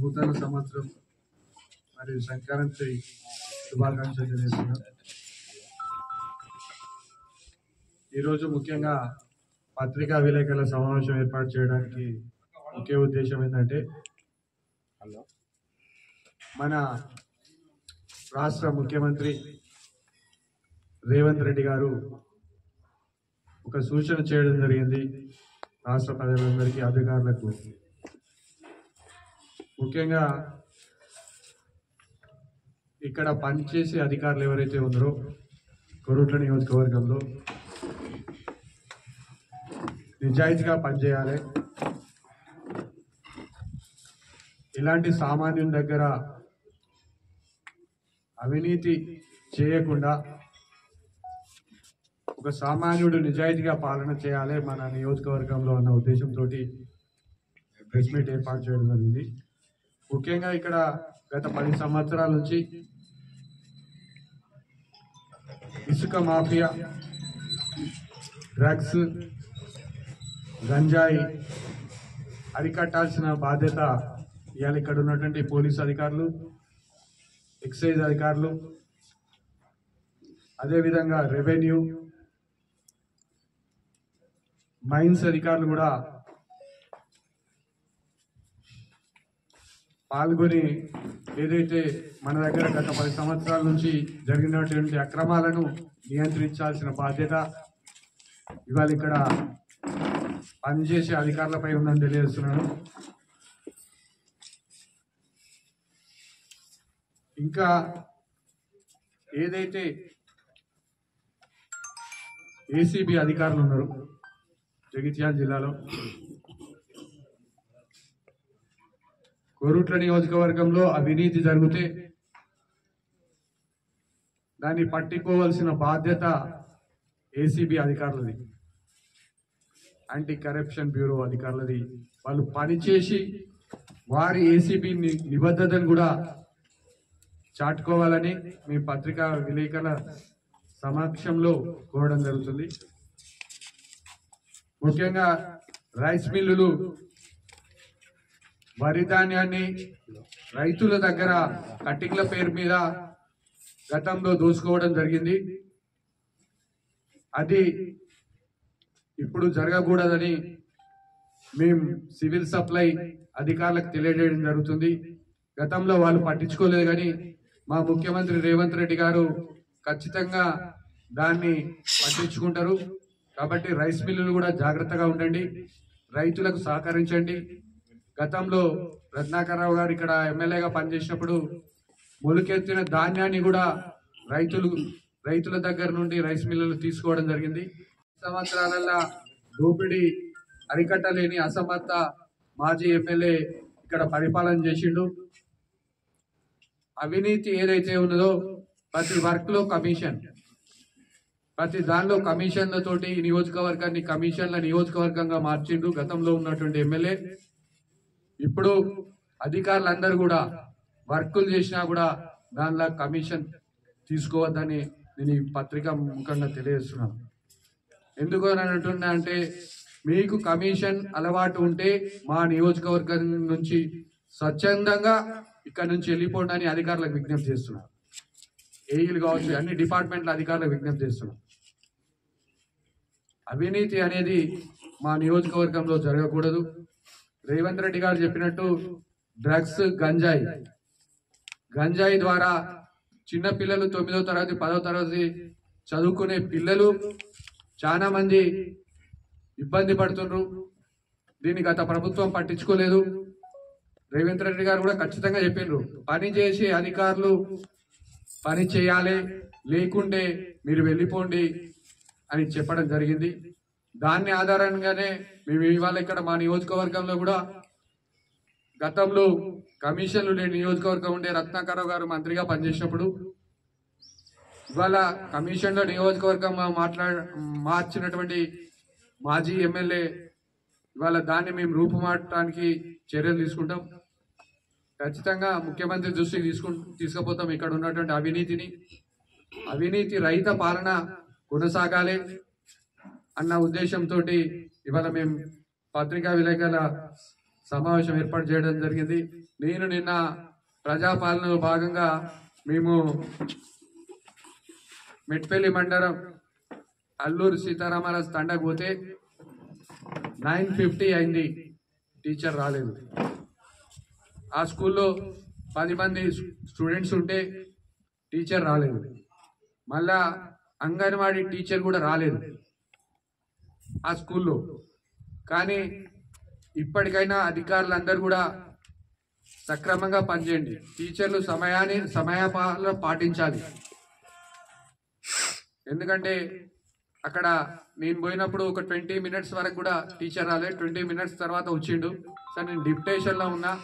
నూతన సంవత్సరం మరియు సంక్రాంతి శుభాకాంక్షలు తెలియజేస్తున్నాం ఈరోజు ముఖ్యంగా పత్రికా విలేకరుల సమావేశం ఏర్పాటు చేయడానికి ముఖ్య ఉద్దేశం ఏంటంటే మన రాష్ట్ర ముఖ్యమంత్రి రేవంత్ రెడ్డి గారు ఒక సూచన చేయడం జరిగింది రాష్ట్ర ప్రజలందరికీ అధికారులకు ముఖ్యంగా ఇక్కడ పనిచేసే అధికారులు ఎవరైతే ఉన్నారో కొరుట్ల నియోజకవర్గంలో నిజాయితీగా పనిచేయాలి ఇలాంటి సామాన్యుని దగ్గర అవినీతి చేయకుండా ఒక సామాన్యుడు నిజాయితీగా పాలన చేయాలి మన నియోజకవర్గంలో అన్న ఉద్దేశంతో ప్రెస్ మీట్ ఏర్పాటు చేయడం జరిగింది ముఖ్యంగా ఇక్కడ గత పది సంవత్సరాల నుంచి ఇసుక మాఫియా డ్రగ్స్ గంజాయి అరికట్టాల్సిన బాధ్యత ఇవాళ ఇక్కడ ఉన్నటువంటి పోలీసు అధికారులు ఎక్సైజ్ అధికారులు అదేవిధంగా రెవెన్యూ మైన్స్ అధికారులు కూడా పాల్గొని ఏదైతే మన దగ్గర గత పది సంవత్సరాల నుంచి జరిగినటువంటి అక్రమాలను నియంత్రించాల్సిన బాధ్యత ఇవాళ ఇక్కడ పనిచేసే అధికారులపై ఉందని తెలియజేస్తున్నాను ఇంకా ఏదైతే ఏసీబీ అధికారులు ఉన్నారు జగిత్యాల జిల్లాలో కోరుట్ల నియోజకవర్గంలో అవినీతి జరిగితే దాన్ని పట్టుకోవాల్సిన బాధ్యత ఏసీబీ అధికారులది యాంటీ కరప్షన్ బ్యూరో అధికారులది వాళ్ళు పనిచేసి వారి ఏసీబీ నిబద్ధతను కూడా చాటుకోవాలని మీ పత్రికా విలేకరుల సమక్షంలో కోరడం జరుగుతుంది ముఖ్యంగా రైస్ మిల్లులు వరి ధాన్యాన్ని రైతుల దగ్గర కట్టింగ్ల పేరు మీద గతంలో దోసుకోవడం జరిగింది అది ఇప్పుడు జరగకూడదని మేము సివిల్ సప్లై అధికారులకు తెలియజేయడం జరుగుతుంది గతంలో వాళ్ళు పట్టించుకోలేదు కానీ మా ముఖ్యమంత్రి రేవంత్ రెడ్డి గారు ఖచ్చితంగా దాన్ని పట్టించుకుంటారు కాబట్టి రైస్ మిల్లులు కూడా జాగ్రత్తగా ఉండండి రైతులకు సహకరించండి గతంలో రత్నాకరరావు గారు ఇక్కడ ఎమ్మెల్యేగా పనిచేసినప్పుడు మొలకెత్తిన ధాన్యాన్ని కూడా రైతులు రైతుల దగ్గర నుండి రైస్ మిల్లులు తీసుకోవడం జరిగింది సంవత్సరాలలో దోపిడీ అరికట్టలేని అసమర్థ మాజీ ఎమ్మెల్యే ఇక్కడ పరిపాలన చేసిండు అవినీతి ఏదైతే ఉన్నదో ప్రతి వర్క్ లో కమిషన్ ప్రతి దానిలో కమిషన్లతోటి ఈ నియోజకవర్గాన్ని కమిషన్ల నియోజకవర్గంగా మార్చిండు గతంలో ఉన్నటువంటి ఎమ్మెల్యే ఇప్పుడు అధికారులందరూ కూడా వర్కులు చేసినా కూడా దానిలో కమిషన్ తీసుకోవద్దని నేను ఈ పత్రిక ముఖంగా తెలియజేస్తున్నాను ఎందుకు అని అంటున్నా అంటే మీకు కమిషన్ అలవాటు ఉంటే మా నియోజకవర్గం నుంచి స్వచ్ఛందంగా ఇక్కడ నుంచి వెళ్ళిపోండి అని అధికారులకు విజ్ఞప్తి చేస్తున్నారు ఏఈలు కావచ్చు అన్ని డిపార్ట్మెంట్ల అధికారులకు విజ్ఞప్తి చేస్తున్నాం అవినీతి అనేది మా నియోజకవర్గంలో జరగకూడదు రేవంత్ రెడ్డి గారు చెప్పినట్టు డ్రగ్స్ గంజాయి గంజాయి ద్వారా చిన్న పిల్లలు తొమ్మిదో తరగతి పదో తరగతి చదువుకునే పిల్లలు చాలా మంది ఇబ్బంది పడుతుండ్రు దీన్ని గత ప్రభుత్వం పట్టించుకోలేదు రేవంత్ రెడ్డి గారు కూడా ఖచ్చితంగా చెప్పిండ్రు పని చేసి అధికారులు పని చేయాలి లేకుంటే మీరు వెళ్ళిపోండి అని చెప్పడం జరిగింది దాన్ని ఆధారంగానే మేము ఇవాళ ఇక్కడ మా నియోజకవర్గంలో కూడా గతంలో కమిషన్లు లేని నియోజకవర్గం ఉండే రత్నాకరావు గారు మంత్రిగా పనిచేసినప్పుడు ఇవాళ కమిషన్లో నియోజకవర్గం మాట్లాడ మార్చినటువంటి మాజీ ఎమ్మెల్యే ఇవాళ దాన్ని మేము రూపుమాడటానికి చర్యలు తీసుకుంటాం ఖచ్చితంగా ముఖ్యమంత్రి దృష్టికి తీసుకు తీసుకుపోతాం ఇక్కడ ఉన్నటువంటి అవినీతిని అవినీతి రహిత పాలన కొనసాగాలి అన్న ఉద్దేశంతో ఇవాళ మేము పత్రికా విలేకరుల సమావేశం ఏర్పాటు చేయడం జరిగింది నేను నిన్న ప్రజాపాలనలో భాగంగా మేము మెట్పల్లి మండలం అల్లూరు సీతారామరాజు తండకు పోతే నైన్ ఫిఫ్టీ అయింది టీచర్ రాలేదు ఆ స్కూల్లో పది మంది స్టూడెంట్స్ ఉంటే టీచర్ రాలేదు మళ్ళా అంగన్వాడీ టీచర్ కూడా రాలేదు ఆ స్కూల్లో కానీ ఇప్పటికైనా అధికారులందరూ కూడా సక్రమంగా పనిచేయండి టీచర్లు సమయాన్ని సమయపాలన పాటించాలి ఎందుకంటే అక్కడ నేను పోయినప్పుడు ఒక ట్వంటీ మినిట్స్ వరకు కూడా టీచర్ రాలేదు ట్వంటీ మినిట్స్ తర్వాత వచ్చిండు సార్ నేను డిప్టేషన్లో ఉన్నా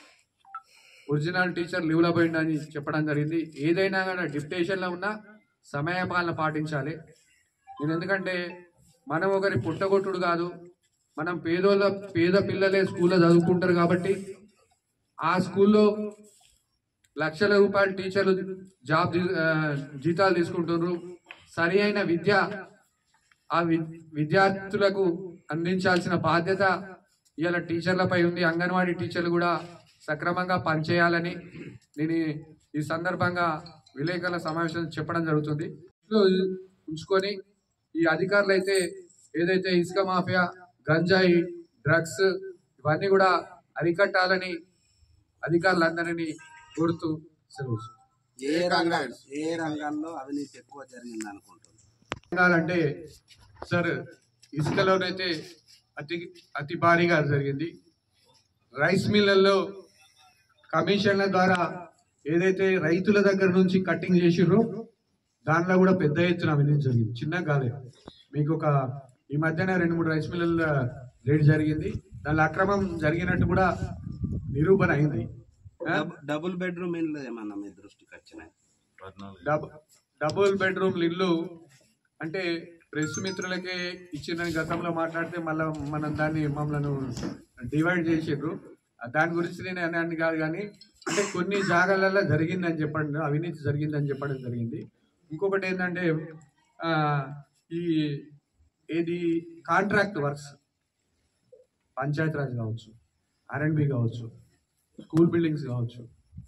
ఒరిజినల్ టీచర్ లీవ్లో పోయిండు అని చెప్పడం జరిగింది ఏదైనా కానీ డిప్టేషన్లో ఉన్నా సమయపాలన పాటించాలి నేను ఎందుకంటే మనం ఒకరి పుట్టగొట్టుడు కాదు మనం పేదోళ్ళ పేద పిల్లలే స్కూల్లో చదువుకుంటారు కాబట్టి ఆ స్కూల్లో లక్షల రూపాయల టీచర్లు జాబ్ తీ- ఆ, జీతాలు తీసుకుంటున్నారు సరి అయిన విద్య ఆ వి- విద్యార్థులకు అందించాల్సిన బాధ్యత ఇవాళ టీచర్లపై ఉంది అంగన్వాడీ టీచర్లు కూడా సక్రమంగా పనిచేయాలని నేను ఈ- ఈ సందర్భంగా విలేకరుల సమావేశం చెప్పడం జరుగుతుంది ఇందులో ఉంచుకొని ఈ అధికారులు అయితే ఏదైతే ఇసుక మాఫియా గంజాయి డ్రగ్స్ ఇవన్నీ కూడా అరికట్టాలని అధికారులందరినీ కోరుతూ సెలవు ఏ రంగం ఏ రంగంలో అవినీతి ఎక్కువ జరిగింది అనుకుంటున్నారు అంటే సార్ ఇసుకలోనైతే అతి అతి భారీగా జరిగింది రైస్ మిల్లల్లో కమిషన్ల ద్వారా ఏదైతే రైతుల దగ్గర నుంచి కట్టింగ్ చేసిర్రో దాంట్లో కూడా పెద్ద ఎత్తున అవినీతి జరిగింది చిన్న కాలేదు మీకు ఒక ఈ మధ్యన రెండు మూడు రైస్ మిల్లల రేట్ జరిగింది దానిలో అక్రమం జరిగినట్టు కూడా నిరూపణ అయింది ఆ? డబ్- డబుల్ బెడ్రూమ్ ఇల్లు ఏమన్నా మీ దృష్టికి వచ్చినాయి డబ్ డబుల్ బెడ్రూమ్ ఇల్లు అంటే ప్రెస్ మిత్రులకే ఇచ్చిన గతంలో మాట్లాడితే మళ్ళీ మనం దాన్ని మమ్మల్ని డివైడ్ చేసిండ్రు ఆ దాని గురించి నేను అన్నాను కాదు కానీ అంటే కొన్ని జాగాలలో జరిగిందని చెప్పండి అవినీతి జరిగిందని చెప్పడం జరిగింది ఇంకొకటి ఏంటంటే ఆ, ఈ ఏది కాంట్రాక్ట్ వర్క్స్ పంచాయతీరాజ్ కావచ్చు ఆర్ఎండ్బి కావచ్చు స్కూల్ బిల్డింగ్స్ కావచ్చు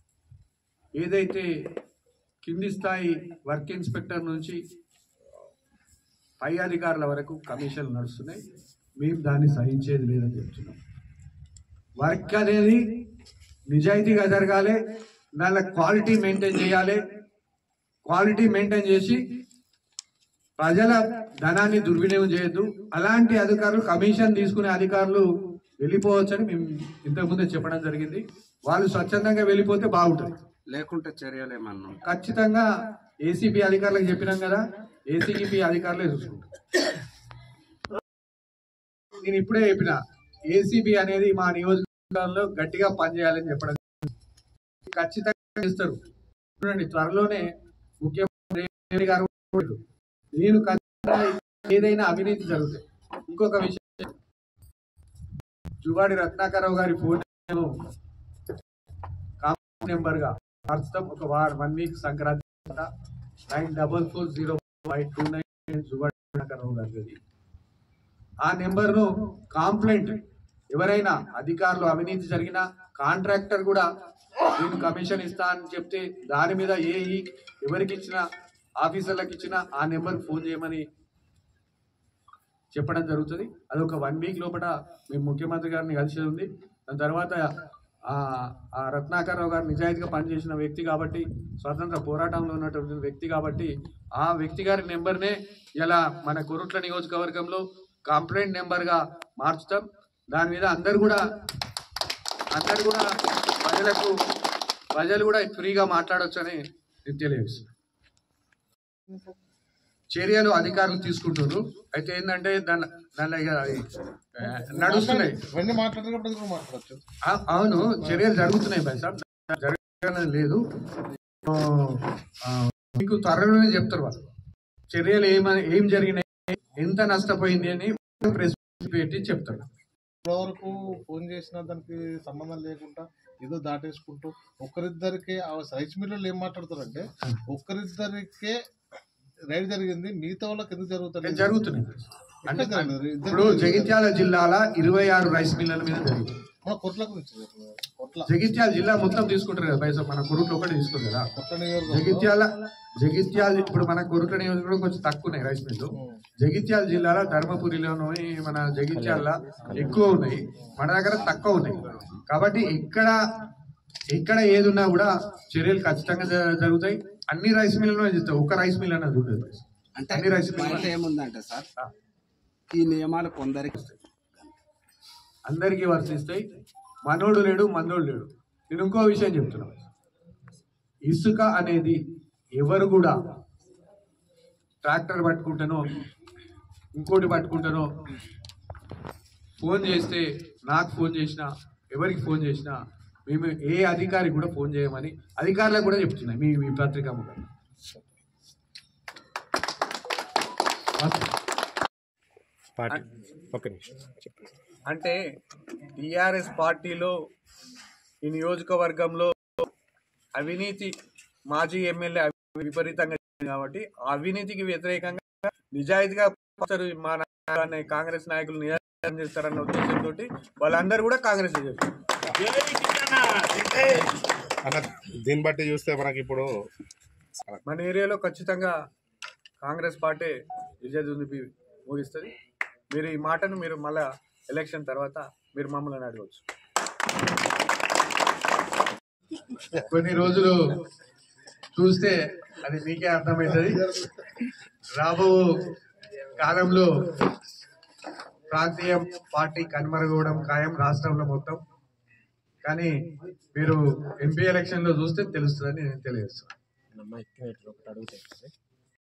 ఏదైతే కింది స్థాయి వర్క్ ఇన్స్పెక్టర్ నుంచి పై అధికారుల వరకు కమిషన్లు నడుస్తున్నాయి మేము దాన్ని సహించేది లేదని చెప్తున్నాం వర్క్ అనేది నిజాయితీగా జరగాలి దానిలో క్వాలిటీ మెయింటైన్ చేయాలి క్వాలిటీ మెయింటైన్ చేసి ప్రజల ధనాన్ని దుర్వినియోగం చేయొద్దు అలాంటి అధికారులు కమిషన్ తీసుకునే అధికారులు వెళ్ళిపోవచ్చని మేము ఇంతకుముందే చెప్పడం జరిగింది వాళ్ళు స్వచ్ఛందంగా వెళ్ళిపోతే బాగుంటుంది లేకుంటే చర్యలు ఏమన్నా ఉంటాయి ఖచ్చితంగా ఏసీబీ అధికారులకు చెప్పినాం కదా ఏసీబీ అధికారులే చూసుకుంటారు నేను ఇప్పుడే చెప్పిన ఏసీబీ అనేది మా నియోజకవర్గంలో గట్టిగా పనిచేయాలని చెప్పడం ఖచ్చితంగా చేస్తారు చూడండి త్వరలోనే ముఖ్యమంత్రి రేవంత్ గారు కూడా నేను ఖచ్చితంగా ఏదైనా అవినీతి జరుగుతాయి ఇంకొక విషయం జువాడి రత్నాకరరావు గారి ఫోన్ నేను కాంటాక్ట్ నెంబర్ గా ప్రస్తుతం ఒక war one week Sankranti nine double four zero five two nine Juvvadi Ratnakararao గారిది ఆ నెంబర్ను కాంప్లైంట్ ఎవరైనా అధికారులు అవినీతి జరిగిన కాంట్రాక్టర్ కూడా నేను కమిషన్ ఇస్తా అని చెప్తే దాని మీద ఏ ఎవరికి ఇచ్చినా ఆఫీసర్లకు ఇచ్చినా ఆ నెంబర్ ఫోన్ చేయమని చెప్పడం జరుగుతుంది అది ఒక వన్ వీక్ లోపల మేము ముఖ్యమంత్రి గారిని కలిసేది ఉంది దాని తర్వాత ఆ ఆ రత్నాకరరావు గారు నిజాయితీగా పనిచేసిన వ్యక్తి కాబట్టి స్వతంత్ర పోరాటంలో ఉన్నటువంటి వ్యక్తి కాబట్టి ఆ వ్యక్తి గారి నెంబర్నే ఇలా మన కొరుట్ల నియోజకవర్గంలో కంప్లైంట్ నెంబర్గా మార్చుతాం దాని మీద అందరు కూడా అందరు కూడా ప్రజలకు ప్రజలు కూడా ఫ్రీగా మాట్లాడొచ్చు అని నేను తెలియజేస్తున్నాను చర్యలు అధికారులు తీసుకుంటున్నారు అయితే ఏంటంటే దాని దానిలో ఇక అది, ఆ, నడుస్తున్నాయి ఇవన్నీ మాట్లాడేటప్పుడు కూడా మాట్లాడచ్చు ఆ- అవును చర్యలు జరుగుతున్నాయి భాయ్ సాబ్ జరగడం లేదు ఆ, ఆ, మీకు త్వరలోనే చెప్తారు వాళ్ళు చర్యలు ఏమని ఏం జరిగినాయి ఎంత నష్టపోయింది అని ప్రెస్ పెట్టి చెప్తారు ఇప్పటివరకు ఫోన్ చేసిన దానికి సంబంధం లేకుండా ఏదో దాటేసుకుంటూ ఒక్కరిద్దరికే ఆ రైస్ మిల్లు ఏం మాట్లాడతారంటే ఒక్కరిద్దరికే రైడ్ జరిగింది మిగతా వాళ్ళకి ఎందుకు జరుగుతుంది జరుగుతున్నాయి అంటే ఎక్కడ జరిగింది? ఇప్పుడు జగిత్యాల జిల్లాల ఇరవై ఆరు రైస్ మిల్లల మీద జరిగింది మన కొట్ల గురించి చెప్పు. కొట్ల జగిత్యాల జిల్లా మొత్తం తీసుకుంటారు కదా పైసా మన కొరుట్లు ఒకటి తీసుకోరు కదా కొట్ల నియోజకవర్గం జగిత్యాల జగిత్యాల ఇప్పుడు మన కొరుట్ల నియోజకవర్గం కొంచెం తక్కువ ఉన్నాయి రైస్ మిల్లు జగిత్యాల జిల్లాలో ధర్మపురిలోను ఈ మన జగిత్యాల ఎక్కువ ఉన్నాయి మన దగ్గర తక్కువ ఉన్నాయి కాబట్టి ఇక్కడ ఎక్కడ ఏది ఉన్నా కూడా చర్యలు ఖచ్చితంగా జ- జరుగుతాయి అన్ని రైస్ మిల్లులో చెప్తాయి ఒక్క రైస్ మిల్ అన్నది ఉండదు అంటే అన్ని రైస్ బయట మిల్లు ఏముందంటే సార్ ఈ నియమాలు కొందరికి అందరికీ వర్తిస్తాయి మనోడు లేడు మందోడు లేడు నేను ఇంకో విషయం చెప్తున్నా ఇసుక అనేది ఎవరు కూడా ట్రాక్టర్ పట్టుకుంటానో ఇంకోటి పట్టుకుంటానో ఫోన్ చేస్తే నాకు ఫోన్ చేసినా ఎవరికి ఫోన్ చేసినా మేము ఏ అధికారికి కూడా ఫోన్ చేయమని అధికారులకు కూడా చెప్తున్నాయి మీ మీ పత్రికా ముఖంగా పార్టీ ఒక్క నిమిషం చెప్పండి అంటే టిఆర్ఎస్ పార్టీలో ఈ నియోజకవర్గంలో అవినీతి మాజీ ఎమ్మెల్యే అవి- విపరీతంగా జరిగింది కాబట్టి ఆ అవినీతికి వ్యతిరేకంగా నిజాయితీగా పనిచేస్తారు మా నాయకులు కాంగ్రెస్ నాయకులు నిరాకరణ చేస్తారన్న ఉద్దేశంతో వాళ్ళందరూ కూడా కాంగ్రెస్ చేస్తారు అన్న దీన్ని బట్టి చూస్తే మనకి ఇప్పుడు మన ఏరియాలో ఖచ్చితంగా కాంగ్రెస్ పార్టీ విజయ దుందుపి ముగిస్తుంది మీరు ఈ మాటను మీరు మళ్ళా ఎలక్షన్ తర్వాత మీరు మమ్మల్ని అడగవచ్చు కొన్ని రోజులు చూస్తే అది మీకే అర్థమవుతుంది రాబో కాలంలో ప్రాంతీయ పార్టీ కనుమరుగవడం ఖాయం రాష్ట్రంలో మొత్తం కానీ మీరు ఎంపీ ఎలక్షన్ లో చూస్తే తెలుస్తుందని నేను తెలియజేస్తున్నాను అమ్మాయి ఒకటి అడుగుతాయి